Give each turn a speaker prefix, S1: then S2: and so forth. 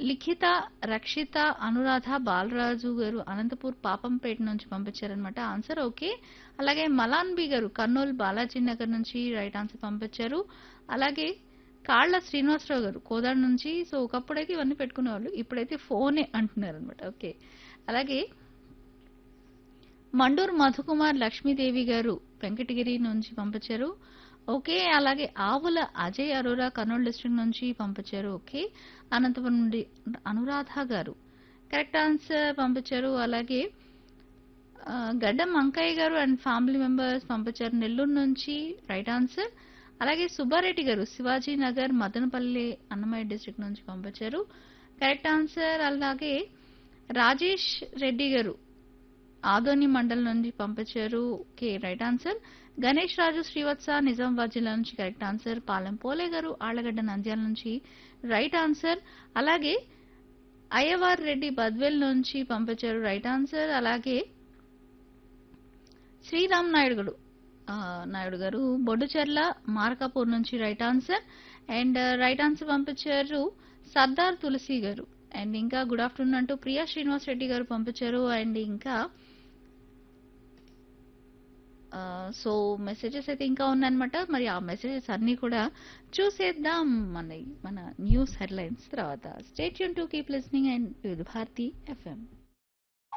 S1: లిఖిత రక్షిత అనురాధ బాలరాజు గారు అనంతపూర్ పాపంపేట నుంచి పంపించారనమాట ఆన్సర్ ఓకే అలాగే మలాన్ బి గారు కర్నూలు బాలాజీ నగర్ నుంచి రైట్ ఆన్సర్ పంపించారు అలాగే కాళ్ళ శ్రీనివాసరావు గారు కోదాడ నుంచి సో ఒకప్పుడైతే ఇవన్నీ పెట్టుకునేవాళ్ళు ఇప్పుడైతే ఫోనే అంటున్నారు అనమాట ఓకే అలాగే మండూరు మధుకుమార్ లక్ష్మీదేవి గారు వెంకటగిరి నుంచి పంపించారు ఓకే అలాగే ఆవుల అజయ్ అరోరా కర్నూలు డిస్ట్రిక్ట్ నుంచి పంపించారు ఓకే అనంతపురం నుండి అనురాధ గారు కరెక్ట్ ఆన్సర్ పంపించారు అలాగే ఆ, గడ్డం అంకయ్య గారు అండ్ ఫ్యామిలీ మెంబర్స్ పంపించారు నెల్లూరు నుంచి రైట్ ఆన్సర్ అలాగే సుబ్బారెడ్డి గారు శివాజీ నగర్ మదనపల్లి అన్నమయ్య డిస్ట్రిక్ట్ నుంచి పంపించారు కరెక్ట్ ఆన్సర్ అలాగే రాజేష్ రెడ్డి గారు ఆదోని మండలం నుంచి పంపించారు okay right answer Ganesh Raju Srivatsa Nizamabad జిల్లా నుంచి కరెక్ట్ ఆన్సర్ పాలెం పోలే గారు ఆళ్లగడ్డ నంద్యాల నుంచి రైట్ ఆన్సర్ అలాగే అయ్యవార్ రెడ్డి బద్వేల్ నుంచి పంపించారు రైట్ ఆన్సర్ అలాగే శ్రీరామ్ నాయుడు గారు ఆ, నాయుడు గారు బొడ్డుచెర్ల మార్కాపూర్ నుంచి right answer and right answer పంపించారు సర్దార్ తులసి గారు అండ్ ఇంకా గుడ్ ఆఫ్టర్నూన్ అంటూ ప్రియా శ్రీనివాస్ రెడ్డి గారు పంపించారు అండ్ ఇంకా సో మెసేజెస్ అయితే ఇంకా ఉన్నాయన్నమాట మరి ఆ మెసేజెస్ అన్నీ కూడా చూసేద్దాం మన మన న్యూస్ హెడ్లైన్స్ తర్వాత స్టేట్ యూన్ to keep listening and Bharati FM